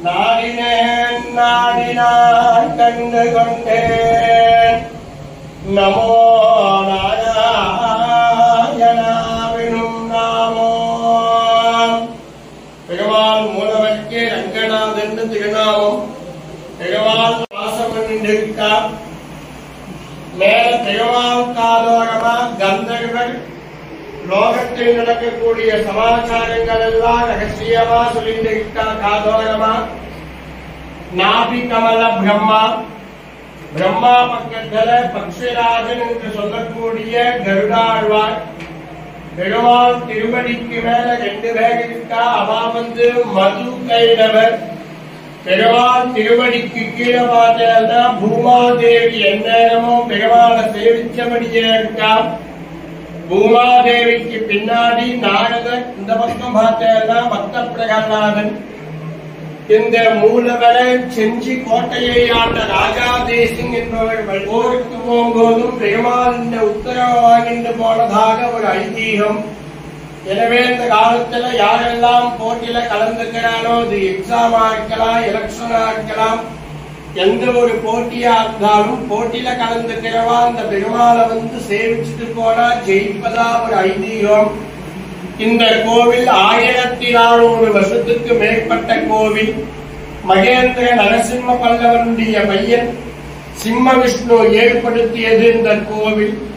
நாடினேன் நாடினாய் கண்டு கொண்டேன் நமோ நாராயணாவினும் நாமோ பெருமாள் மூலவர்க்கே ரங்கநாதன் திருநாமம் பெருமாள் வாசம் பண்ணிருக்கார் மேல பெருமாள் காலோரமா கந்தர்வர் லோகத்தில் நடக்கக்கூடிய சமாச்சாரங்கள் எல்லாம் ரகசியமா சொல்லிட்டு இருக்கா காதோரமா நாபி கமல பிரம்மா பிரம்மா பக்கத்துல பக்ஷிராஜன் என்று சொல்லக்கூடிய கருடாழ்வார் பெருமாள் திருவடிக்கு மேல ரெண்டு பேர் இருக்கா அவா வந்து மது கைடவர் பெருமாள் திருவடிக்கு கீழே பார்த்தா பூமாதேவி எந்நேரமும் பெருமாளை சேவிச்சபடியே இருக்கா பூமாதேவிக்கு பின்னாடி நாரதர் இந்த பக்கம் பார்த்தா பக்த பிரகலாதன் இந்த மூலவரை செஞ்சி கோட்டையை ஆண்ட ராஜா தேசிங் என்பவர் போருக்கு போகும்போதும் பெருமாள் இந்த உத்தரவு வாங்கிட்டு போனதாக ஒரு ஐதீகம் எனவே இந்த காலத்துல யாரெல்லாம் போட்டியில கலந்துக்கிறானோ அது எக்ஸாமா இருக்கலாம் எலெக்ஷனா இருக்கலாம் எந்த ஒரு போட்டியா இருந்தாலும் போட்டியில கலந்துக்கிறவா அந்த பெருமாளை வந்து சேவிச்சுட்டு போனா ஜெயிப்பதா ஒரு ஐதீகம் இந்த கோவில் ஆயிரத்தி நானூறு வருஷத்துக்கு மேற்பட்ட கோவில் மகேந்திர நரசிம்ம பல்லவனுடைய பையன் சிம்ம விஷ்ணு ஏற்படுத்தியது இந்த கோவில்